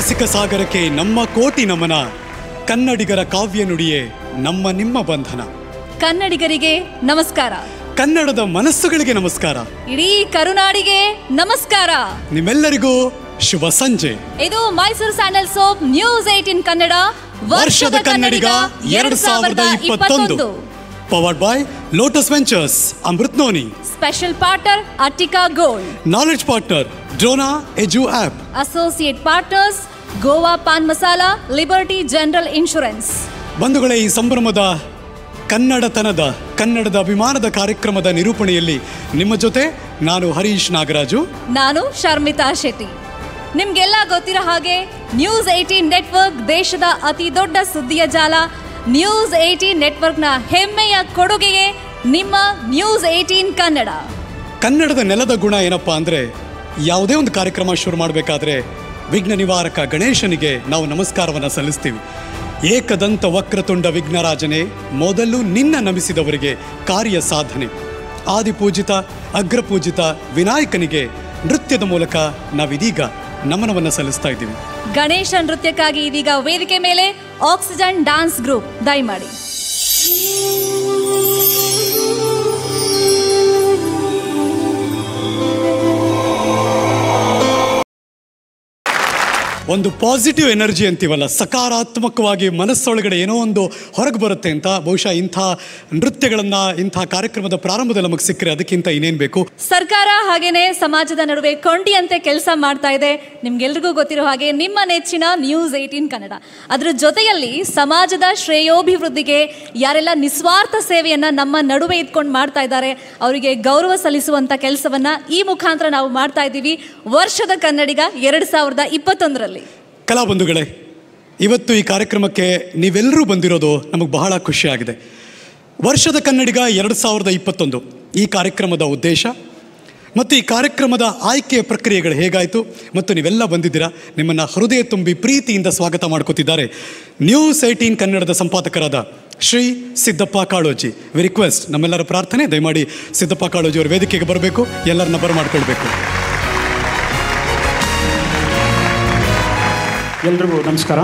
ರಸಿಕ ಸಾಗರಕ್ಕೆ ನಮ್ಮ ಕೋಟಿ ನಮನ ಕನ್ನಡಿಗರ ಕಾವ್ಯ ನುಡಿಯೇ ನಮ್ಮ ನಿಮ್ಮ ಬಂಧನ ಕನ್ನಡಿಗರಿಗೆ ನಮಸ್ಕಾರ ಕನ್ನಡದ ಮನಸ್ಸುಗಳಿಗೆ ನಮಸ್ಕಾರ ಇಡೀ ಕರುನಾಡಿಗೆ ನಮಸ್ಕಾರ ನಿಮ್ಮೆಲ್ಲರಿಗೂ ಶುಭ ಸಂಜೆ ಇದು Mysore sandal soap news eighteen Kannada ವರ್ಷದ ಕನ್ನಡಿಗ ಎರಡು ಸಾವಿರದ ಇಪ್ಪತ್ತೊಂದು powered by lotus ventures Amrut noni special partner Attica gold knowledge partner Drona edu app associate partners Goa pan masala Liberty general Insurance ಬಂಧುಗಳೇ ಈ ಸಂಭ್ರಮದ ಕನ್ನಡತನದ ಕನ್ನಡದ ಅಭಿಮಾನದ ಕಾರ್ಯಕ್ರಮದ ನಿರೂಪಣೆಯಲ್ಲಿ ನಿಮ್ಮ ಜೊತೆ ನಾನು ಹರೀಶ್ ನಾಗರಾಜು ನಾನು ಶರ್ಮಿತಾ ಶೆಟ್ಟಿ ನಿಮ್ಗೆಲ್ಲ ಗೊತ್ತಿರೋ ಹಾಗೆ ನ್ಯೂಸ್ ಏಟೀನ್ ನೆಟ್ವರ್ಕ್ ದೇಶದ ಅತಿ ದೊಡ್ಡ ಸುದ್ದಿಯ ಜಾಲ ನ್ಯೂಸ್ ಏಟೀನ್ ನೆಟ್ವರ್ಕ್ನ ಹೆಮ್ಮೆಯ ಕೊಡುಗೆಯೇ ನಿಮ್ಮ ನ್ಯೂಸ್ ಏಟೀನ್ ಕನ್ನಡ ಕನ್ನಡದ ನೆಲದ ಗುಣ ಏನಪ್ಪಾ ಅಂದ್ರೆ ಯಾವುದೇ ಒಂದು ಕಾರ್ಯಕ್ರಮ ಶುರು ಮಾಡಬೇಕಾದ್ರೆ ವಿಘ್ನ ನಿವಾರಕ ಗಣೇಶನಿಗೆ ನಾವು ನಮಸ್ಕಾರವನ್ನು ಸಲ್ಲಿಸ್ತೀವಿ ಏಕದಂತ ವಕ್ರತುಂಡ ವಿಘ್ನರಾಜನೇ ಮೊದಲು ನಿನ್ನ ನಮಿಸಿದವರಿಗೆ ಕಾರ್ಯ ಸಾಧನೆ ಆದಿಪೂಜಿತ ಅಗ್ರಪೂಜಿತ ವಿನಾಯಕನಿಗೆ ನೃತ್ಯದ ಮೂಲಕ ನಾವಿದೀಗ ನಮನವನ್ನು ಸಲ್ಲಿಸ್ತಾ ಇದ್ದೀವಿ ಗಣೇಶ ನೃತ್ಯಕ್ಕಾಗಿ ಇದೀಗ ವೇದಿಕೆ ಮೇಲೆ ಆಕ್ಸಿಜನ್ ಡಾನ್ಸ್ ಗ್ರೂಪ್ ದಯಮಾಡಿ ಒಂದು ಪಾಸಿಟಿವ್ ಎನರ್ಜಿ ಅಂತೀವಲ್ಲ ಸಕಾರಾತ್ಮಕವಾಗಿ ಮನಸ್ಸೊಳಗಡೆ ಏನೋ ಒಂದು ಹೊರಗೆ ಬರುತ್ತೆ ಅಂತ ಬಹುಶಃ ಇಂಥ ನೃತ್ಯಗಳನ್ನು ಇಂಥ ಕಾರ್ಯಕ್ರಮದ ಪ್ರಾರಂಭದಲ್ಲಿ ನಮಗೆ ಸಿಕ್ಕರೆ ಅದಕ್ಕಿಂತ ಇನ್ನೇನು ಬೇಕು ಸರ್ಕಾರ ಹಾಗೇನೆ ಸಮಾಜದ ನಡುವೆ ಕೊಂಡಿಯಂತೆ ಕೆಲಸ ಮಾಡ್ತಾ ಇದೆ ನಿಮ್ಗೆಲ್ರಿಗೂ ಗೊತ್ತಿರೋ ಹಾಗೆ ನಿಮ್ಮ ನೆಚ್ಚಿನ ನ್ಯೂಸ್ ಏಟೀನ್ ಕನ್ನಡ ಅದ್ರ ಜೊತೆಯಲ್ಲಿ ಸಮಾಜದ ಶ್ರೇಯೋಭಿವೃದ್ಧಿಗೆ ಯಾರೆಲ್ಲ ನಿಸ್ವಾರ್ಥ ಸೇವೆಯನ್ನ ನಮ್ಮ ನಡುವೆ ಇದ್ಕೊಂಡು ಮಾಡ್ತಾ ಇದ್ದಾರೆ ಅವರಿಗೆ ಗೌರವ ಸಲ್ಲಿಸುವಂತ ಕೆಲಸವನ್ನ ಈ ಮುಖಾಂತರ ನಾವು ಮಾಡ್ತಾ ಇದ್ದೀವಿ ವರ್ಷದ ಕನ್ನಡಿಗ ಎರಡ್ ಸಾವಿರದ ಇಪ್ಪತ್ತೊಂದರಲ್ಲಿ ಕಲಾ ಬಂಧುಗಳೇ ಇವತ್ತು ಈ ಕಾರ್ಯಕ್ರಮಕ್ಕೆ ನೀವೆಲ್ಲರೂ ಬಂದಿರೋದು ನಮಗೆ ಬಹಳ ಖುಷಿಯಾಗಿದೆ ವರ್ಷದ ಕನ್ನಡಿಗ ಎರಡು ಸಾವಿರದ ಇಪ್ಪತ್ತೊಂದು ಈ ಕಾರ್ಯಕ್ರಮದ ಉದ್ದೇಶ ಮತ್ತು ಈ ಕಾರ್ಯಕ್ರಮದ ಆಯ್ಕೆಯ ಪ್ರಕ್ರಿಯೆಗಳು ಹೇಗಾಯಿತು ಮತ್ತು ನೀವೆಲ್ಲ ಬಂದಿದ್ದೀರಾ ನಿಮ್ಮನ್ನು ಹೃದಯ ತುಂಬಿ ಪ್ರೀತಿಯಿಂದ ಸ್ವಾಗತ ಮಾಡ್ಕೋತಿದ್ದಾರೆ ನ್ಯೂಸ್ ಏಯ್ಟೀನ್ ಕನ್ನಡದ ಸಂಪಾದಕರಾದ ಶ್ರೀ ಸಿದ್ದಪ್ಪ ಕಾಳೋಜಿ ವಿ ರಿಕ್ವೆಸ್ಟ್ ನಮ್ಮೆಲ್ಲರ ಪ್ರಾರ್ಥನೆ ದಯಮಾಡಿ ಸಿದ್ದಪ್ಪ ಕಾಳೋಜಿ ಅವರ ವೇದಿಕೆಗೆ ಬರಬೇಕು ಎಲ್ಲರನ್ನ ಬರಮಾಡ್ಕೊಳ್ಬೇಕು ಎಲ್ರಿಗೂ ನಮಸ್ಕಾರ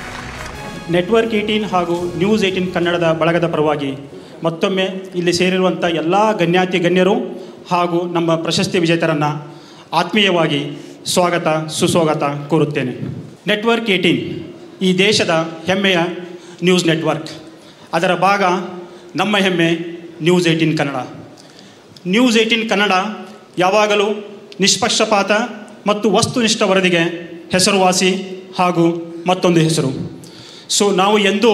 ನೆಟ್ವರ್ಕ್ ಏಯ್ಟೀನ್ ಹಾಗೂ ನ್ಯೂಸ್ ಏಯ್ಟೀನ್ ಕನ್ನಡದ ಬಳಗದ ಪರವಾಗಿ ಮತ್ತೊಮ್ಮೆ ಇಲ್ಲಿ ಸೇರಿರುವಂಥ ಎಲ್ಲ ಗಣ್ಯಾತಿ ಗಣ್ಯರು ಹಾಗೂ ನಮ್ಮ ಪ್ರಶಸ್ತಿ ವಿಜೇತರನ್ನು ಆತ್ಮೀಯವಾಗಿ ಸ್ವಾಗತ ಸುಸ್ವಾಗತ ಕೋರುತ್ತೇನೆ ನೆಟ್ವರ್ಕ್ ಏಯ್ಟೀನ್ ಈ ದೇಶದ ಹೆಮ್ಮೆಯ ನ್ಯೂಸ್ ನೆಟ್ವರ್ಕ್ ಅದರ ಭಾಗ ನಮ್ಮ ಹೆಮ್ಮೆ news eighteen Kannada news eighteen Kannada ಯಾವಾಗಲೂ ನಿಷ್ಪಕ್ಷಪಾತ ಮತ್ತು ವಸ್ತುನಿಷ್ಠ ವರದಿಗೆ ಹೆಸರುವಾಸಿ ಹಾಗೂ ಮತ್ತೊಂದು ಹೆಸರು ಸೊ ನಾವು ಎಂದೂ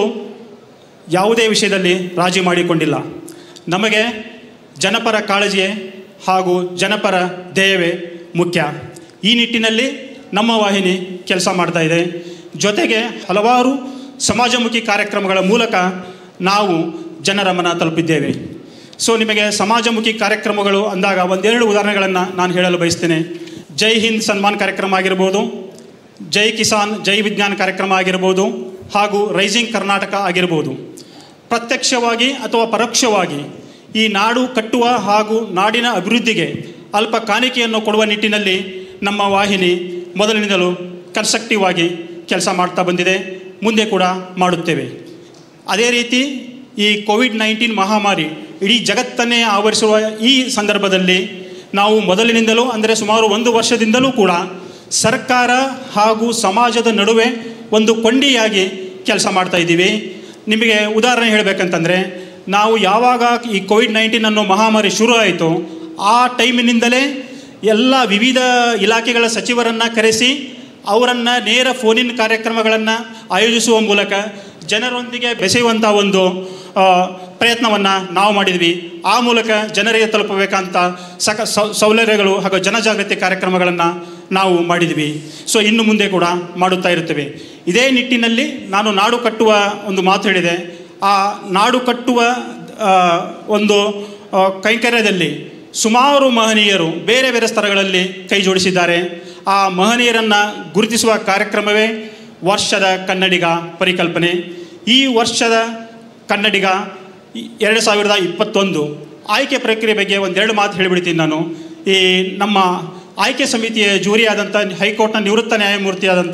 ಯಾವುದೇ ವಿಷಯದಲ್ಲಿ ರಾಜಿ ಮಾಡಿಕೊಂಡಿಲ್ಲ ನಮಗೆ ಜನಪರ ಕಾಳಜಿಯೇ ಹಾಗೂ ಜನಪರ ಧ್ಯೇಯವೇ ಮುಖ್ಯ ಈ ನಿಟ್ಟಿನಲ್ಲಿ ನಮ್ಮ ವಾಹಿನಿ ಕೆಲಸ ಮಾಡ್ತಾ ಇದೆ ಜೊತೆಗೆ ಹಲವಾರು ಸಮಾಜಮುಖಿ ಕಾರ್ಯಕ್ರಮಗಳ ಮೂಲಕ ನಾವು ಜನರ ಮನ ತಲುಪಿದ್ದೇವೆ ಸೊ ನಿಮಗೆ ಸಮಾಜಮುಖಿ ಕಾರ್ಯಕ್ರಮಗಳು ಅಂದಾಗ ಒಂದೆರಡು ಉದಾಹರಣೆಗಳನ್ನು ನಾನು ಹೇಳಲು ಬಯಸ್ತೇನೆ ಜೈ ಹಿಂದ್ ಸನ್ಮಾನ್ ಕಾರ್ಯಕ್ರಮ ಆಗಿರ್ಬೋದು ಜೈ ಕಿಸಾನ್ ಜೈ ವಿಜ್ಞಾನ್ ಕಾರ್ಯಕ್ರಮ ಆಗಿರ್ಬೋದು ಹಾಗೂ ರೈಸಿಂಗ್ ಕರ್ನಾಟಕ ಆಗಿರ್ಬೋದು ಪ್ರತ್ಯಕ್ಷವಾಗಿ ಅಥವಾ ಪರೋಕ್ಷವಾಗಿ ಈ ನಾಡು ಕಟ್ಟುವ ಹಾಗೂ ನಾಡಿನ ಅಭಿವೃದ್ಧಿಗೆ ಅಲ್ಪ ಕಾಣಿಕೆಯನ್ನು ಕೊಡುವ ನಿಟ್ಟಿನಲ್ಲಿ ನಮ್ಮ ವಾಹಿನಿ ಮೊದಲಿನಿಂದಲೂ ಕನ್ಸ್ಟ್ರಕ್ಟಿವ್ ಆಗಿ ಕೆಲಸ ಮಾಡ್ತಾ ಬಂದಿದೆ ಮುಂದೆ ಕೂಡ ಮಾಡುತ್ತೇವೆ ಅದೇ ರೀತಿ ಈ ಕೋವಿಡ್ ನೈನ್ಟೀನ್ ಮಹಾಮಾರಿ ಇಡೀ ಜಗತ್ತನ್ನೇ ಆವರಿಸುವ ಈ ಸಂದರ್ಭದಲ್ಲಿ ನಾವು ಮೊದಲಿನಿಂದಲೂ ಅಂದರೆ ಸುಮಾರು ಒಂದು ವರ್ಷದಿಂದಲೂ ಕೂಡ ಸರ್ಕಾರ ಹಾಗೂ ಸಮಾಜದ ನಡುವೆ ಒಂದು ಕೊಂಡಿಯಾಗಿ ಕೆಲಸ ಮಾಡ್ತಾ ಇದ್ದೀವಿ ನಿಮಗೆ ಉದಾಹರಣೆ ಹೇಳಬೇಕಂತಂದರೆ ನಾವು ಯಾವಾಗ ಈ ಕೋವಿಡ್ ನೈನ್ಟೀನ್ ಅನ್ನೋ ಮಹಾಮಾರಿ ಶುರು ಆಯಿತು ಆ ಟೈಮಿನಿಂದಲೇ ಎಲ್ಲ ವಿವಿಧ ಇಲಾಖೆಗಳ ಸಚಿವರನ್ನು ಕರೆಸಿ ಅವರನ್ನು ನೇರ ಫೋನಿನ ಕಾರ್ಯಕ್ರಮಗಳನ್ನು ಆಯೋಜಿಸುವ ಮೂಲಕ ಜನರೊಂದಿಗೆ ಬೆಸೆಯುವಂಥ ಒಂದು ಪ್ರಯತ್ನವನ್ನು ನಾವು ಮಾಡಿದ್ವಿ ಆ ಮೂಲಕ ಜನರಿಗೆ ತಲುಪಬೇಕಂತ ಸಕ ಸೌ- ಸೌಲಭ್ಯಗಳು ಹಾಗೂ ಜನಜಾಗೃತಿ ಕಾರ್ಯಕ್ರಮಗಳನ್ನು ನಾವು ಮಾಡಿದ್ವಿ ಸೊ ಇನ್ನು ಮುಂದೆ ಕೂಡ ಮಾಡುತ್ತಾ ಇರುತ್ತೇವೆ ಇದೇ ನಿಟ್ಟಿನಲ್ಲಿ ನಾನು ನಾಡು ಕಟ್ಟುವ ಒಂದು ಮಾತು ಹೇಳಿದೆ ಆ ನಾಡು ಕಟ್ಟುವ ಆ, ಒಂದು ಆ, ಕೈಂಕರ್ಯದಲ್ಲಿ ಸುಮಾರು ಮಹನೀಯರು ಬೇರೆ ಬೇರೆ ಸ್ತರಗಳಲ್ಲಿ ಕೈ ಜೋಡಿಸಿದ್ದಾರೆ ಆ ಮಹನೀಯರನ್ನು ಗುರುತಿಸುವ ಕಾರ್ಯಕ್ರಮವೇ ವರ್ಷದ ಕನ್ನಡಿಗ ಪರಿಕಲ್ಪನೆ ಈ ವರ್ಷದ ಕನ್ನಡಿಗ ಈ- ಎರಡು ಸಾವಿರದ ಇಪ್ಪತ್ತೊಂದು ಆಯ್ಕೆ ಪ್ರಕ್ರಿಯೆ ಬಗ್ಗೆ ಒಂದೆರಡು ಮಾತು ಹೇಳಿಬಿಡ್ತೀನಿ ನಾನು ಈ ನಮ್ಮ ಆಯ್ಕೆ ಸಮಿತಿಯ ಜೂರಿ ಆದಂಥ ಹೈಕೋರ್ಟ್ನ ನಿವೃತ್ತ ನ್ಯಾಯಮೂರ್ತಿಯಾದಂಥ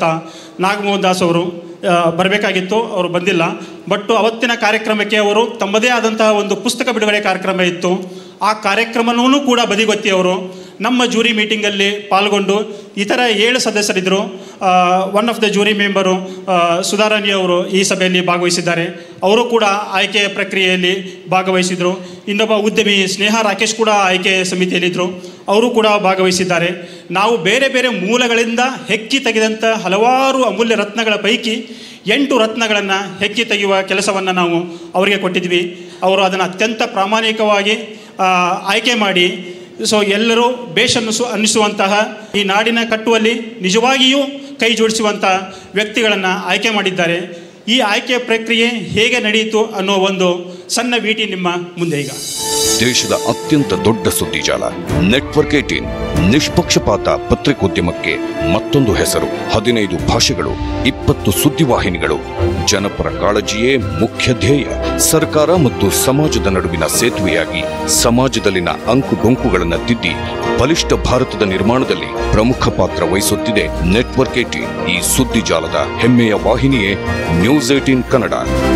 ನಾಗಮೋಹನ್ ದಾಸ್ ಅವರು ಆ, ಬರಬೇಕಾಗಿತ್ತು ಅವರು ಬಂದಿಲ್ಲ ಬಟ್ ಅವತ್ತಿನ ಕಾರ್ಯಕ್ರಮಕ್ಕೆ ಅವರು ತಮ್ಮದೇ ಆದಂತಹ ಒಂದು ಪುಸ್ತಕ ಬಿಡುಗಡೆ ಕಾರ್ಯಕ್ರಮ ಇತ್ತು ಆ ಕಾರ್ಯಕ್ರಮವೂ ಕೂಡ ಬದಿಗೊತ್ತಿ ಅವರು ನಮ್ಮ ಜೂರಿ ಮೀಟಿಂಗಲ್ಲಿ ಪಾಲ್ಗೊಂಡು ಇತರ ಏಳು ಸದಸ್ಯರಿದ್ದರು one of the jury member Sudharani ಅವರು ಈ ಸಭೆಯಲ್ಲಿ ಭಾಗವಹಿಸಿದ್ದಾರೆ ಅವರು ಕೂಡ ಆಯ್ಕೆ ಪ್ರಕ್ರಿಯೆಯಲ್ಲಿ ಭಾಗವಹಿಸಿದರು ಇನ್ನೊಬ್ಬ ಉದ್ಯಮಿ ಸ್ನೇಹ ರಾಕೇಶ್ ಕೂಡ ಆಯ್ಕೆ ಸಮಿತಿಯಲ್ಲಿದ್ದರು ಅವರು ಕೂಡ ಭಾಗವಹಿಸಿದ್ದಾರೆ ನಾವು ಬೇರೆ ಬೇರೆ ಮೂಲಗಳಿಂದ ಹೆಕ್ಕಿ ತೆಗೆದಂಥ ಹಲವಾರು ಅಮೂಲ್ಯ ರತ್ನಗಳ ಪೈಕಿ ಎಂಟು ರತ್ನಗಳನ್ನು ಹೆಕ್ಕಿ ತೆಗೆಯುವ ಕೆಲಸವನ್ನು ನಾವು ಅವರಿಗೆ ಕೊಟ್ಟಿದ್ವಿ ಅವರು ಅದನ್ನು ಅತ್ಯಂತ ಪ್ರಾಮಾಣಿಕವಾಗಿ ಆ, ಆಯ್ಕೆ ಮಾಡಿ ಸೊ ಎಲ್ಲರೂ ಬೇಷನ್ನಿಸು ಅನ್ನಿಸುವಂತಹ ಈ ನಾಡಿನ ಕಟ್ಟುವಲ್ಲಿ ನಿಜವಾಗಿಯೂ ಕೈ ಜೋಡಿಸುವಂಥ ವ್ಯಕ್ತಿಗಳನ್ನು ಆಯ್ಕೆ ಮಾಡಿದ್ದಾರೆ ಈ ಆಯ್ಕೆ ಪ್ರಕ್ರಿಯೆ ಹೇಗೆ ನಡೆಯಿತು ಅನ್ನೋ ಒಂದು ಸಣ್ಣ ಭೇಟಿ ನಿಮ್ಮ ಮುಂದೆ ಈಗ ದೇಶದ ಅತ್ಯಂತ ದೊಡ್ಡ ಸುದ್ದಿ ಜಾಲ ನೆಟ್ವರ್ಕ್ ಏಟೀನ್ ನಿಷ್ಪಕ್ಷಪಾತ ಪತ್ರಿಕೋದ್ಯಮಕ್ಕೆ ಮತ್ತೊಂದು ಹೆಸರು ಹದಿನೈದು ಭಾಷೆಗಳು ಇಪ್ಪತ್ತು ಸುದ್ದಿವಾಹಿನಿಗಳು ಜನಪರ ಕಾಳಜಿಯೇ ಮುಖ್ಯ ಧ್ಯೇಯ ಸರ್ಕಾರ ಮತ್ತು ಸಮಾಜದ ನಡುವಿನ ಸೇತುವೆಯಾಗಿ ಸಮಾಜದಲ್ಲಿನ ಅಂಕುಡೊಂಕುಗಳನ್ನು ತಿದ್ದಿ ಬಲಿಷ್ಠ ಭಾರತದ ನಿರ್ಮಾಣದಲ್ಲಿ ಪ್ರಮುಖ ಪಾತ್ರ ವಹಿಸುತ್ತಿದೆ ನೆಟ್ವರ್ಕ್ ಏಟೀನ್ ಈ ಸುದ್ದಿ ಜಾಲದ ಹೆಮ್ಮೆಯ ವಾಹಿನಿಯೇ news eighteen Kannada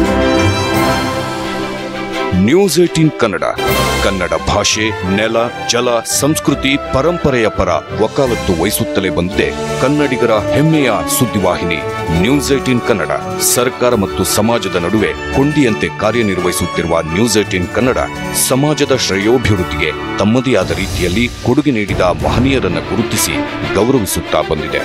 news eighteen Kannada Kannada ಭಾಷೆ ನೆಲ ಜಲ ಸಂಸ್ಕೃತಿ ಪರಂಪರೆಯ ಪರ ವಕಾಲತ್ತು ವಹಿಸುತ್ತಲೇ ಬಂದಿದೆ ಕನ್ನಡಿಗರ ಹೆಮ್ಮೆಯ ಸುದ್ದಿವಾಹಿನಿ ನ್ಯೂಸ್ ಏಟೀನ್ ಕನ್ನಡ ಸರ್ಕಾರ ಮತ್ತು ಸಮಾಜದ ನಡುವೆ ಕೊಂಡಿಯಂತೆ ಕಾರ್ಯನಿರ್ವಹಿಸುತ್ತಿರುವ ನ್ಯೂಸ್ ಏಟೀನ್ ಕನ್ನಡ ಸಮಾಜದ ಶ್ರೇಯೋಭಿವೃದ್ಧಿಗೆ ತಮ್ಮದೇ ಆದ ರೀತಿಯಲ್ಲಿ ಕೊಡುಗೆ ನೀಡಿದ ಮಹನೀಯರನ್ನು ಗುರುತಿಸಿ ಗೌರವಿಸುತ್ತಾ ಬಂದಿದೆ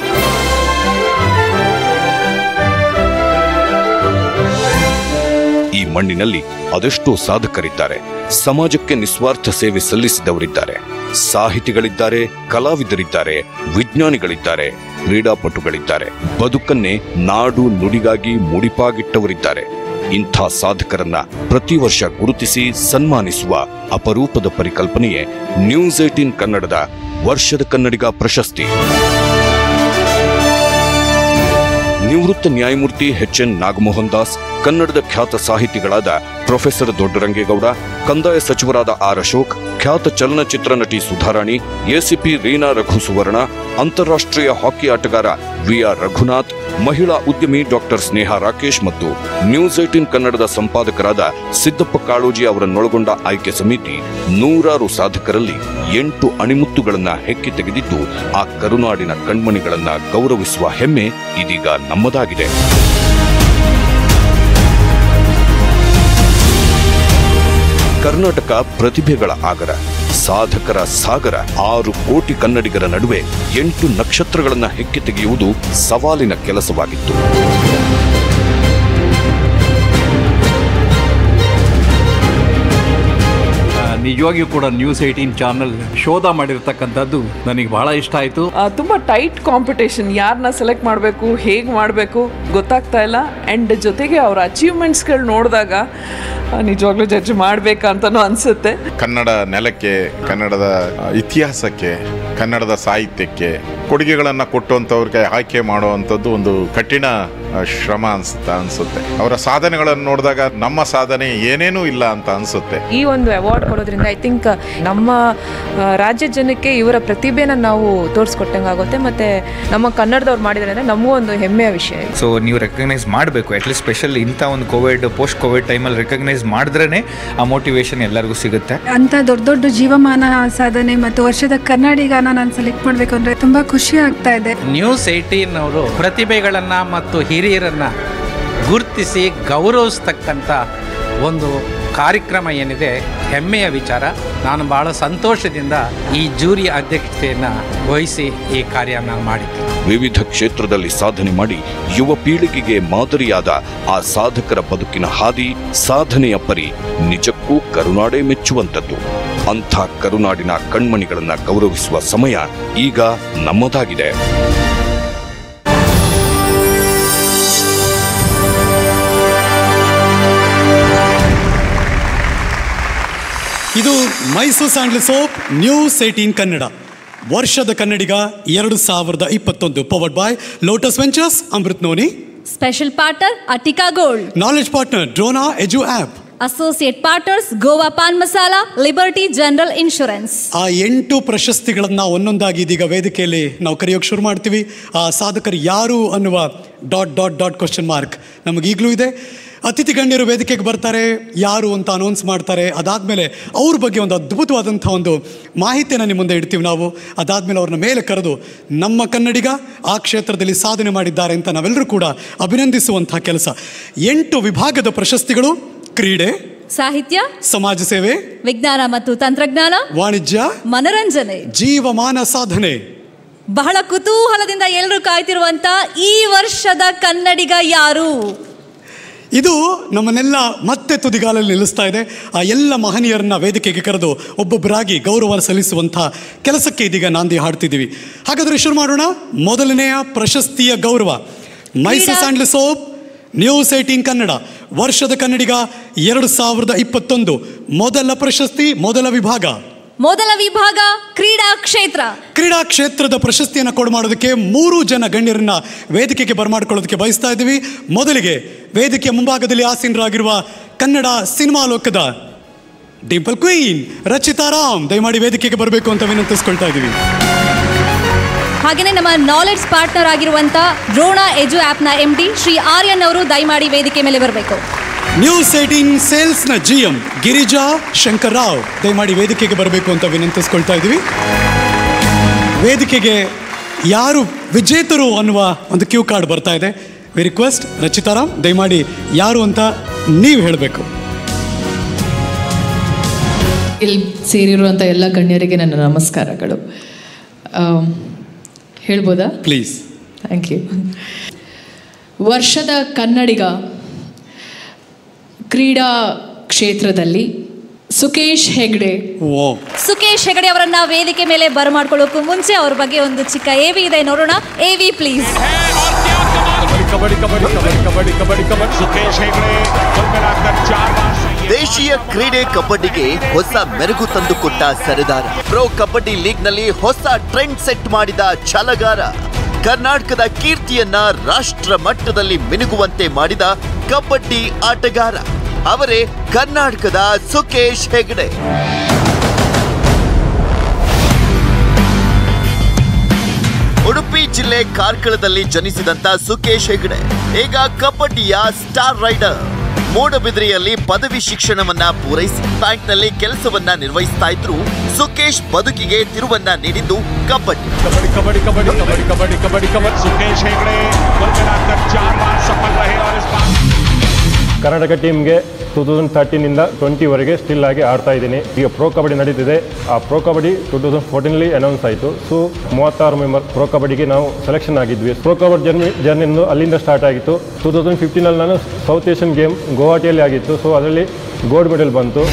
ಈ ಮಣ್ಣಿನಲ್ಲಿ ಅದೆಷ್ಟೋ ಸಾಧಕರಿದ್ದಾರೆ ಸಮಾಜಕ್ಕೆ ನಿಸ್ವಾರ್ಥ ಸೇವೆ ಸಲ್ಲಿಸಿದವರಿದ್ದಾರೆ ಸಾಹಿತಿಗಳಿದ್ದಾರೆ ಕಲಾವಿದರಿದ್ದಾರೆ ವಿಜ್ಞಾನಿಗಳಿದ್ದಾರೆ ಕ್ರೀಡಾಪಟುಗಳಿದ್ದಾರೆ ಬದುಕನ್ನೇ ನಾಡು ನುಡಿಗಾಗಿ ಮುಡಿಪಾಗಿಟ್ಟವರಿದ್ದಾರೆ ಇಂಥ ಸಾಧಕರನ್ನ ಪ್ರತಿ ವರ್ಷ ಗುರುತಿಸಿ ಸನ್ಮಾನಿಸುವ ಅಪರೂಪದ ಪರಿಕಲ್ಪನೆಯೇ ನ್ಯೂಸ್ ಏಟೀನ್ ಕನ್ನಡದ ವರ್ಷದ ಕನ್ನಡಿಗ ಪ್ರಶಸ್ತಿ ನಿವೃತ್ತ ನ್ಯಾಯಮೂರ್ತಿ ಎಚ್ ಎನ್ ನಾಗಮೋಹನ್ ದಾಸ್ ಕನ್ನಡದ ಖ್ಯಾತ ಸಾಹಿತಿಗಳಾದ ಪ್ರೊಫೆಸರ್ ದೊಡ್ಡರಂಗೇಗೌಡ ಕಂದಾಯ ಸಚಿವರಾದ ಆರ್ ಅಶೋಕ್ ಖ್ಯಾತ ಚಲನಚಿತ್ರ ನಟಿ ಸುಧಾರಾಣಿ ಎಸಿಪಿ ರೀನಾ ರಘು ಸುವರ್ಣ ಅಂತಾರಾಷ್ಟ್ರೀಯ ಹಾಕಿ ಆಟಗಾರ ವಿಆರ್ ರಘುನಾಥ್ ಮಹಿಳಾ ಉದ್ಯಮಿ ಡಾಕ್ಟರ್ ಸ್ನೇಹ ರಾಕೇಶ್ ಮತ್ತು ನ್ಯೂಸ್ ಏಟಿನ್ ಕನ್ನಡದ ಸಂಪಾದಕರಾದ ಸಿದ್ದಪ್ಪ ಕಾಳೋಜಿ ಅವರನ್ನೊಳಗೊಂಡ ಆಯ್ಕೆ ಸಮಿತಿ ನೂರಾರು ಸಾಧಕರಲ್ಲಿ ಎಂಟು ಅಣಿಮುತ್ತುಗಳನ್ನ ಹೆಕ್ಕಿ ತೆಗೆದಿದ್ದು ಆ ಕರುನಾಡಿನ ಕಣ್ಮಣಿಗಳನ್ನ ಗೌರವಿಸುವ ಹೆಮ್ಮೆ ಇದೀಗ ನಮ್ಮದಾಗಿದೆ ಕರ್ನಾಟಕ ಪ್ರತಿಭೆಗಳ ಆಗರ ಸಾಧಕರ ಸಾಗರ ಆರು ಕೋಟಿ ಕನ್ನಡಿಗರ ನಡುವೆ ಎಂಟು ನಕ್ಷತ್ರಗಳನ್ನ ಹೆಕ್ಕಿ ತೆಗೆಯುವುದು ಸವಾಲಿನ ಕೆಲಸವಾಗಿತ್ತು ಆ, ನಿಜವಾಗಿಯೂ ಕೂಡ ನ್ಯೂಸ್ ಏಯ್ಟೀನ್ ಚಾನಲ್ ಶೋಧ ಮಾಡಿರ್ತಕ್ಕಂಥದ್ದು ನನಗೆ ಬಹಳ ಇಷ್ಟ ಆಯಿತು ಆ, ತುಂಬ ಟೈಟ್ ಕಾಂಪಿಟೇಷನ್ ಯಾರನ್ನ ಸೆಲೆಕ್ಟ್ ಮಾಡಬೇಕು ಹೇಗೆ ಮಾಡಬೇಕು ಗೊತ್ತಾಗ್ತಾ ಇಲ್ಲ ಆ್ಯಂಡ್ ಜೊತೆಗೆ ಅವರ ಅಚೀವ್ಮೆಂಟ್ಸ್ಗಳು ನೋಡಿದಾಗ ನಿಜವಾಗ್ಲೂ ಜಡ್ಜ್ ಮಾಡಬೇಕಂತನೂ ಅನಿಸುತ್ತೆ ಕನ್ನಡ ನೆಲಕ್ಕೆ ಕನ್ನಡದ ಆ, ಇತಿಹಾಸಕ್ಕೆ ಕನ್ನಡದ ಸಾಹಿತ್ಯಕ್ಕೆ ಕೊಡುಗೆಗಳನ್ನು ಕೊಟ್ಟುವಂಥವ್ರಿಗೆ ಆಯ್ಕೆ ಮಾಡುವಂಥದ್ದು ಒಂದು ಕಠಿಣ ಆ, ಶ್ರಮ ಅನ್ಸುತ್ತೆ ಅನ್ಸುತ್ತೆ ಅವರ ಸಾಧನೆಗಳನ್ನು ನೋಡಿದಾಗ ನಮ್ಮ ಸಾಧನೆ ಏನೇನೂ ಇಲ್ಲ ಅಂತ ಅನ್ಸುತ್ತೆ ಈ ಒಂದು ಅವಾರ್ಡ್ ಕೊಡೋದ್ರಿಂದ ಐ ಥಿಂಕ್ ನಮ್ಮ ಆ, ರಾಜ್ಯದ ಜನಕ್ಕೆ ಇವರ ಪ್ರತಿಭೆನ ನಾವು ತೋರಿಸ್ಕೊಟ್ಟಂಗಾಗುತ್ತೆ ಮತ್ತು ನಮ್ಮ ಕನ್ನಡದವ್ರು ಮಾಡಿದ್ದಾರೆ ಅಂದರೆ ನಮಗೂ ಒಂದು ಹೆಮ್ಮೆಯ ವಿಷಯ ಇದು. ಸೊ ನೀವು ರೆಕಗ್ನೈಸ್ ಮಾಡಬೇಕು ಅಟ್ಲೀಸ್ಟ್ ಸ್ಪೆಷಲ್ ಇಂಥ ಒಂದು ಕೋವಿಡ್ ಪೋಸ್ಟ್ ಕೋವಿಡ್ ಟೈಮಲ್ಲಿ ರೆಕಗ್ನೈಸ್ ಮಾಡಿದ್ರೇ ಆ ಮೋಟಿವೇಶನ್ ಎಲ್ಲರಿಗೂ ಸಿಗುತ್ತೆ ಅಂತ ದೊಡ್ಡ ದೊಡ್ಡ ಜೀವಮಾನ ಸಾಧನೆ ಮತ್ತು ವರ್ಷದ ಕನ್ನಡಿಗನ ನಾನು ಸೆಲೆಕ್ಟ್ ಮಾಡಬೇಕು ಅಂದರೆ ತುಂಬ ಖುಷಿ ಆಗ್ತಾ ಇದೆ ನ್ಯೂಸ್ ಏಯ್ಟೀನ್ ಅವರು ಪ್ರತಿಭೆಗಳನ್ನು ಮತ್ತು ಹಿರಿಯರನ್ನು ಗುರುತಿಸಿ ಗೌರವಿಸ್ತಕ್ಕಂಥ ಒಂದು ಕಾರ್ಯಕ್ರಮ ಏನಿದೆ ಹೆಮ್ಮೆಯ ವಿಚಾರ ನಾನು ಬಹಳ ಸಂತೋಷದಿಂದ ಈ ಜೂರಿ ಅಧ್ಯಕ್ಷತೆಯನ್ನು ವಹಿಸಿ ಈ ಕಾರ್ಯ ನಾನು ಮಾಡಿದ್ದೆ ವಿವಿಧ ಕ್ಷೇತ್ರದಲ್ಲಿ ಸಾಧನೆ ಮಾಡಿ ಯುವ ಪೀಳಿಗೆಗೆ ಮಾದರಿಯಾದ ಆ ಸಾಧಕರ ಬದುಕಿನ ಹಾದಿ ಸಾಧನೆಯ ಪರಿ ನಿಜಕ್ಕೂ ಕರುನಾಡೆ ಮೆಚ್ಚುವಂಥದ್ದು ಅಂಥ ಕರುನಾಡಿನ ಕಣ್ಮಣಿಗಳನ್ನ ಗೌರವಿಸುವ ಸಮಯ ಈಗ ನಮ್ಮದಾಗಿದೆ ಇದು Mysore sandal soap news eighteen Kannada ವರ್ಷದ ಕನ್ನಡಿಗ ಎರಡು ಸಾವಿರದ ಇಪ್ಪತ್ತೊಂದು powered by lotus ventures Amrut noni special partner Attica gold knowledge partner Drona edu app associate partners Goa pan masala liberty general insurance ಆ ಎಂಟು ಪ್ರಶಸ್ತಿಗಳನ್ನು ಒಂದೊಂದಾಗಿ ಇದೀಗ ವೇದಿಕೆಯಲ್ಲಿ ನಾವು ಕರೆಯೋಕೆ ಶುರು ಮಾಡ್ತೀವಿ ಆ ಸಾಧಕರು ಯಾರು ಅನ್ನುವ dot dot dot question mark ನಮಗೀಗಲೂ ಇದೆ ಅತಿಥಿ ಗಣ್ಯರು ವೇದಿಕೆಗೆ ಬರ್ತಾರೆ ಯಾರು ಅಂತ ಅನೌನ್ಸ್ ಮಾಡ್ತಾರೆ ಅದಾದಮೇಲೆ ಅವ್ರ ಬಗ್ಗೆ ಒಂದು ಅದ್ಭುತವಾದಂಥ ಒಂದು ಮಾಹಿತಿಯನ್ನು ನಿಮ್ಮ ಮುಂದೆ ಇಡ್ತೀವಿ ನಾವು ಅದಾದಮೇಲೆ ಅವ್ರನ್ನ ಮೇಲೆ ಕರೆದು ನಮ್ಮ ಕನ್ನಡಿಗ ಆ ಕ್ಷೇತ್ರದಲ್ಲಿ ಸಾಧನೆ ಮಾಡಿದ್ದಾರೆ ಅಂತ ನಾವೆಲ್ಲರೂ ಕೂಡ ಅಭಿನಂದಿಸುವಂಥ ಕೆಲಸ ಎಂಟು ವಿಭಾಗದ ಪ್ರಶಸ್ತಿಗಳು ಕ್ರೀಡೆ ಸಾಹಿತ್ಯ ಸಮಾಜ ಸೇವೆ ವಿಜ್ಞಾನ ಮತ್ತು ತಂತ್ರಜ್ಞಾನ ವಾಣಿಜ್ಯ ಮನರಂಜನೆ ಜೀವಮಾನ ಸಾಧನೆ ಬಹಳ ಕುತೂಹಲದಿಂದ ಎಲ್ಲರೂ ಕಾಯ್ತಿರುವಂತ ಈ ವರ್ಷದ ಕನ್ನಡಿಗ ಯಾರು ಇದು ನಮ್ಮನ್ನೆಲ್ಲ ಮತ್ತೆ ತುದಿಗಾಲಲ್ಲಿ ನಿಲ್ಲಿಸ್ತಾ ಇದೆ ಆ ಎಲ್ಲ ಮಹನೀಯರನ್ನ ವೇದಿಕೆಗೆ ಕರೆದು ಒಬ್ಬೊಬ್ಬರಾಗಿ ಗೌರವ ಸಲ್ಲಿಸುವಂಥ ಕೆಲಸಕ್ಕೆ ಇದೀಗ ನಾಂದಿ ಹಾಡ್ತಿದ್ದೀವಿ ಹಾಗಾದರೆ ಶುರು ಮಾಡೋಣ ಮೊದಲನೆಯ ಪ್ರಶಸ್ತಿಯ ಗೌರವ Mysore sandal soap news eighteen Kannada ವರ್ಷದ ಕನ್ನಡಿಗ ಎರಡು ಸಾವಿರದ ಇಪ್ಪತ್ತೊಂದು ಮೊದಲ ಪ್ರಶಸ್ತಿ ಮೊದಲ ವಿಭಾಗ ಮೊದಲ ವಿಭಾಗ ಕ್ರೀಡಾ ಕ್ಷೇತ್ರ ಕ್ರೀಡಾ ಕ್ಷೇತ್ರದ ಪ್ರಶಸ್ತಿಯನ್ನು ಕೊಡು ಮಾಡೋದಕ್ಕೆ ಮೂರು ಜನ ಗಣ್ಯರನ್ನ ವೇದಿಕೆಗೆ ಬರಮಾಡ್ಕೊಳ್ಳೋದಕ್ಕೆ ಬಯಸ್ತಾ ಇದ್ದೀವಿ ಮೊದಲಿಗೆ ವೇದಿಕೆಯ ಮುಂಭಾಗದಲ್ಲಿ ಆಸೀನರಾಗಿರುವ ಕನ್ನಡ ಸಿನಿಮಾ ಲೋಕದ ಡಿಂಪಲ್ ಕ್ವೀನ್ ರಚಿತಾ ರಾಮ್ ದಯಮಾಡಿ ವೇದಿಕೆಗೆ ಬರಬೇಕು ಅಂತ ವಿನಂತಿಸ್ಕೊಳ್ತಾ ಇದ್ದೀವಿ ಹಾಗೆಯೇ ನಮ್ಮ ನಾಲೆಡ್ಜ್ ಪಾರ್ಟ್ನರ್ ಆಗಿರುವಂತ ದ್ರೋಣ ಎಜು ಆಪ್ನ ಎಂ ಡಿ ಶ್ರೀ ಆರ್ಯನ್ ಅವರು ದಯಮಾಡಿ ವೇದಿಕೆ ಮೇಲೆ ಬರಬೇಕು ನ್ಯೂಸ್ ಏಟೀನ್ ಸೇಲ್ಸ್ನ ಜಿ ಎಂ ಗಿರಿಜಾ ಶಂಕರ್ ರಾವ್ ದಯಮಾಡಿ ವೇದಿಕೆಗೆ ಬರಬೇಕು ಅಂತ ವಿನಂತಿಸ್ಕೊಳ್ತಾ ಇದ್ದೀವಿ ವೇದಿಕೆಗೆ ಯಾರು ವಿಜೇತರು ಅನ್ನುವ ಒಂದು ಕ್ಯೂ ಕಾರ್ಡ್ ಬರ್ತಾ ಇದೆ ವಿ ರಿಕ್ವೆಸ್ಟ್ ರಚಿತಾರಾಮ್ ದಯಮಾಡಿ ಯಾರು ಅಂತ ನೀವು ಹೇಳಬೇಕು ಇಲ್ಲಿ ಸೇರಿರುವಂಥ ಎಲ್ಲ ಗಣ್ಯರಿಗೆ ನನ್ನ ನಮಸ್ಕಾರಗಳು ಆಮ್, ಹೇಳ್ಬೋದಾ ಪ್ಲೀಸ್ ಥ್ಯಾಂಕ್ ಯು ವರ್ಷದ ಕನ್ನಡಿಗ ಕ್ರೀಡಾ ಕ್ಷೇತ್ರದಲ್ಲಿ ಸುಕೇಶ್ ಹೆಗ್ಡೆ ಓ ಸುಕೇಶ್ ಹೆಗಡೆ ಅವರನ್ನ ವೇದಿಕೆ ಮೇಲೆ ಬರಮಾಡ್ಕೊಳ್ಳೋಕ್ಕೂ ಮುಂಚೆ ಅವ್ರ ಬಗ್ಗೆ ಒಂದು ಚಿಕ್ಕ ಎವಿ ಇದೆ ನೋಡೋಣ ಎವಿ ಪ್ಲೀಸ್ कबड्डी कबड्डी कबड्डी कबड्डी कबड्डी कबड्डी सुकेश हेगड़े कुल मिलाकर चार बार ದೇಶೀಯ ಕ್ರೀಡೆ ಕಬಡ್ಡಿಗೆ ಹೊಸ ಮೆರುಗು ತಂದುಕೊಟ್ಟ ಸರದಾರ ಪ್ರೊ ಕಬಡ್ಡಿ ಲೀಗ್ನಲ್ಲಿ ಹೊಸ ಟ್ರೆಂಡ್ ಸೆಟ್ ಮಾಡಿದ ಛಲಗಾರ ಕರ್ನಾಟಕದ ಕೀರ್ತಿಯನ್ನ ರಾಷ್ಟ್ರ ಮಟ್ಟದಲ್ಲಿ ಮಿನುಗುವಂತೆ ಮಾಡಿದ ಕಬಡ್ಡಿ ಆಟಗಾರ ಅವರೇ ಕರ್ನಾಟಕದ ಸುಕೇಶ್ ಹೆಗ್ಡೆ ಉಡುಪಿ ಜಿಲ್ಲೆ ಕಾರ್ಕಳದಲ್ಲಿ ಜನಿಸಿದಂತ ಸುಕೇಶ್ ಹೆಗ್ಡೆ ಈಗ ಕಬಡ್ಡಿಯ ಸ್ಟಾರ್ ರೈಡರ್ ಮೂಡಬಿದ್ರಿಯಲ್ಲಿ ಪದವಿ ಶಿಕ್ಷಣವನ್ನ ಪೂರೈಸಿ ಬ್ಯಾಂಕ್ನಲ್ಲಿ ಕೆಲಸವನ್ನ ನಿರ್ವಹಿಸ್ತಾ ಇದ್ರು ಸುಕೇಶ್ ಬದುಕಿಗೆ ತಿರುವನ್ನ ನೀಡಿದ್ದು ಕಬಡ್ಡಿ कबड्डी कबड्डी कबड्डी कबड्डी कबड्डी कबड्डी कबड्डी सुकेश हेगड़े कुल मिलाकर चार बार सफल रहे और इस बार ಕರ್ನಾಟಕ ಟೀಮ್ಗೆ ಟೂ ತೌಸಂಡ್ ತರ್ಟೀನಿಂದ ಟ್ವೆಂಟಿವರೆಗೆ ಸ್ಟಿಲ್ ಆಗಿ ಆಡ್ತಾ ಇದ್ದೀನಿ ಈಗ ಪ್ರೋ ಕಬಡ್ಡಿ ನಡೀತಿದೆ ಆ ಪ್ರೋ ಕಬಡ್ಡಿ ಟೂ ತೌಸಂಡ್ ಫೋರ್ಟೀನಲ್ಲಿ ಅನೌನ್ಸ್ ಆಯಿತು ಸೊ ಮೂವತ್ತಾರು ಮೆಂಬರ್ ಪ್ರೋ ಕಬಡ್ಡಿಗೆ ನಾವು ಸೆಲೆಕ್ಷನ್ ಆಗಿದ್ವಿ ಪ್ರೋ ಕಬಡ್ಡಿ ಜರ್ನಿ ಜರ್ನಿಂದು ಅಲ್ಲಿಂದ ಸ್ಟಾರ್ಟ್ ಆಗಿತ್ತು ಟೂ ತೌಸಂಡ್ ಫಿಫ್ಟೀನಲ್ಲಿ ನಾನು ಸೌತ್ ಏಷ್ಯನ್ ಗೇಮ್ ಗುವಾಹಟಿಯಲ್ಲಿ ಆಗಿತ್ತು ಸೊ ಅದರಲ್ಲಿ ಗೋಲ್ಡ್ ಮೆಡಲ್ ಬಂತು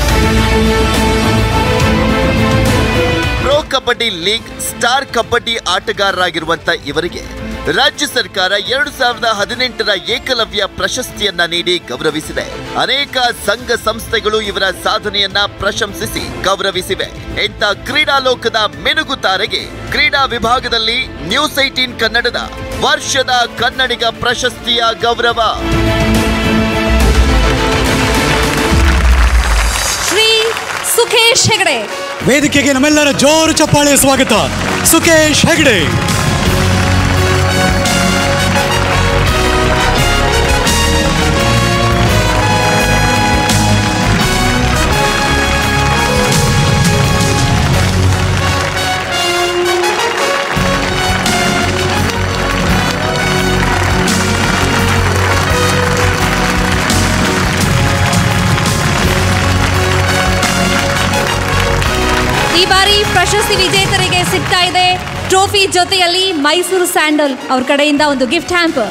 pro kabaddi league star kabaddi ಆಟಗಾರರಾಗಿರುವಂತ ಇವರಿಗೆ ರಾಜ್ಯ ಸರ್ಕಾರ ಎರಡು ಸಾವಿರದ ಹದಿನೆಂಟರ ಏಕಲವ್ಯ ಪ್ರಶಸ್ತಿಯನ್ನ ನೀಡಿ ಗೌರವಿಸಿದೆ ಅನೇಕ ಸಂಘ ಸಂಸ್ಥೆಗಳು ಇವರ ಸಾಧನೆಯನ್ನ ಪ್ರಶಂಸಿಸಿ ಗೌರವಿಸಿವೆ ಇಂಥ ಕ್ರೀಡಾ ಲೋಕದ ಮೆನುಗು ತಾರೆಗೆ ಕ್ರೀಡಾ ವಿಭಾಗದಲ್ಲಿ ನ್ಯೂಸ್ ಏಟೀನ್ ಕನ್ನಡದ ವರ್ಷದ ಕನ್ನಡಿಗ ಪ್ರಶಸ್ತಿಯ ಗೌರವ ಶ್ರೀ ಸುಖೇಶ್ ಹೆಗಡೆ ವೇದಿಕೆಗೆ ನಮ್ಮೆಲ್ಲರ ಜೋರು ಚಪ್ಪಾಳೆಯ ಸ್ವಾಗತ ಸುಕೇಶ್ ಹೆಗ್ಡೆ ಈ ಬಾರಿ ಪ್ರಶಸ್ತಿ ವಿಜೇತರಿಗೆ ಸಿಗ್ತಾ ಇದೆ ಟ್ರೋಫಿ ಜೊತೆಯಲ್ಲಿ ಮೈಸೂರು ಸ್ಯಾಂಡಲ್ ಅವ್ರ ಕಡೆಯಿಂದ ಒಂದು ಗಿಫ್ಟ್ ಹ್ಯಾಂಪರ್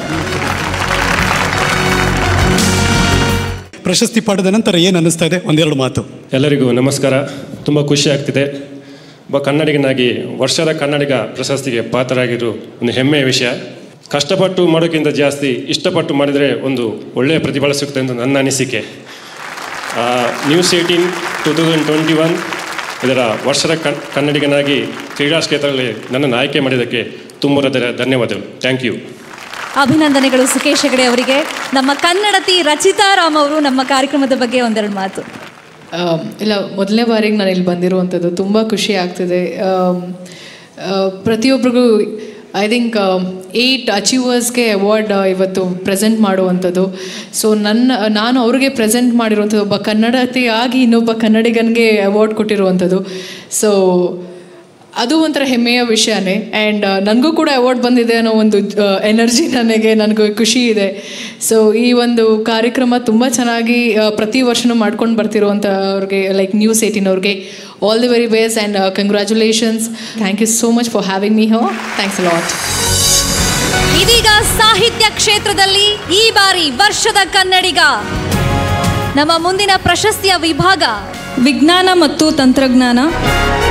ಪ್ರಶಸ್ತಿ ಪಡೆದ ನಂತರ ಏನು ಅನ್ನಿಸ್ತಾ ಇದೆ ಒಂದೆರಡು ಮಾತು ಎಲ್ಲರಿಗೂ ನಮಸ್ಕಾರ ತುಂಬ ಖುಷಿ ಆಗ್ತಿದೆ ಒಬ್ಬ ಕನ್ನಡಿಗನಾಗಿ ವರ್ಷದ ಕನ್ನಡಿಗ ಪ್ರಶಸ್ತಿಗೆ ಪಾತ್ರರಾಗಿರೋ ಒಂದು ಹೆಮ್ಮೆಯ ವಿಷಯ ಕಷ್ಟಪಟ್ಟು ಮಾಡೋಕ್ಕಿಂತ ಜಾಸ್ತಿ ಇಷ್ಟಪಟ್ಟು ಮಾಡಿದರೆ ಒಂದು ಒಳ್ಳೆಯ ಪ್ರತಿಫಲ ಸಿಗುತ್ತೆ ಅಂತ ನನ್ನ ಅನಿಸಿಕೆ ಆ, news eighteen two thousand twenty one ಇದರ ವರ್ಷದ ಕನ್ ಕನ್ನಡಿಗನಾಗಿ ಕ್ರೀಡಾ ಕ್ಷೇತ್ರದಲ್ಲಿ ನನ್ನನ್ನು ಆಯ್ಕೆ ಮಾಡಿದ್ದಕ್ಕೆ ತುಂಬ ಹೃದಯದ ಧನ್ಯವಾದಗಳು ಥ್ಯಾಂಕ್ ಯು ಅಭಿನಂದನೆಗಳು ಸುಕೇಶ್ ಹೆಗಡೆ ಅವರಿಗೆ ನಮ್ಮ ಕನ್ನಡತಿ ರಚಿತಾ ರಾಮ್ ಅವರು ನಮ್ಮ ಕಾರ್ಯಕ್ರಮದ ಬಗ್ಗೆ ಒಂದೆರಡು ಮಾತು ಆಮ್, ಇಲ್ಲ ಮೊದಲನೇ ಬಾರಿಗೆ ನಾನು ಇಲ್ಲಿ ಬಂದಿರುವಂಥದ್ದು ತುಂಬ ಖುಷಿ ಆಗ್ತಿದೆ ಆಮ್, ಆ, ಪ್ರತಿಯೊಬ್ಬರಿಗೂ ಐ ಥಿಂಕ್ ಏಯ್ಟ್ ಅಚೀವರ್ಸ್ಗೆ ಅವಾರ್ಡ್ ಇವತ್ತು ಪ್ರೆಸೆಂಟ್ ಮಾಡುವಂಥದ್ದು ಸೊ ನನ್ನ ನಾನು ಅವ್ರಿಗೆ ಪ್ರೆಸೆಂಟ್ ಮಾಡಿರುವಂಥದ್ದು ಒಬ್ಬ ಕನ್ನಡತಿಯಾಗಿ ಇನ್ನೊಬ್ಬ ಕನ್ನಡಿಗನಿಗೆ ಅವಾರ್ಡ್ ಕೊಟ್ಟಿರುವಂಥದ್ದು ಸೊ ಅದು ಒಂಥರ ಹೆಮ್ಮೆಯ ವಿಷಯನೇ ಆ್ಯಂಡ್ ನನಗೂ ಕೂಡ ಅವಾರ್ಡ್ ಬಂದಿದೆ ಅನ್ನೋ ಒಂದು ಎನರ್ಜಿ ನನಗೆ ನನಗೂ ಖುಷಿ ಇದೆ ಸೊ ಈ ಒಂದು ಕಾರ್ಯಕ್ರಮ ತುಂಬ ಚೆನ್ನಾಗಿ ಆ, ಪ್ರತಿ ವರ್ಷನೂ ಮಾಡ್ಕೊಂಡು ಬರ್ತಿರುವಂಥ ಅವ್ರಿಗೆ ಲೈಕ್ ನ್ಯೂಸ್ ಏಯ್ಟೀನ್ ಅವ್ರಿಗೆ all the very best and congratulations thank you so much for having me ಹೋ ಥ್ಯಾಂಕ್ಸ್ ಲಾಟ್ ಇದೀಗ ಸಾಹಿತ್ಯ ಕ್ಷೇತ್ರದಲ್ಲಿ ಈ ಬಾರಿ ವರ್ಷದ ಕನ್ನಡಿಗ ನಮ್ಮ ಮುಂದಿನ ಪ್ರಶಸ್ತಿಯ ವಿಭಾಗ ವಿಜ್ಞಾನ ಮತ್ತು ತಂತ್ರಜ್ಞಾನ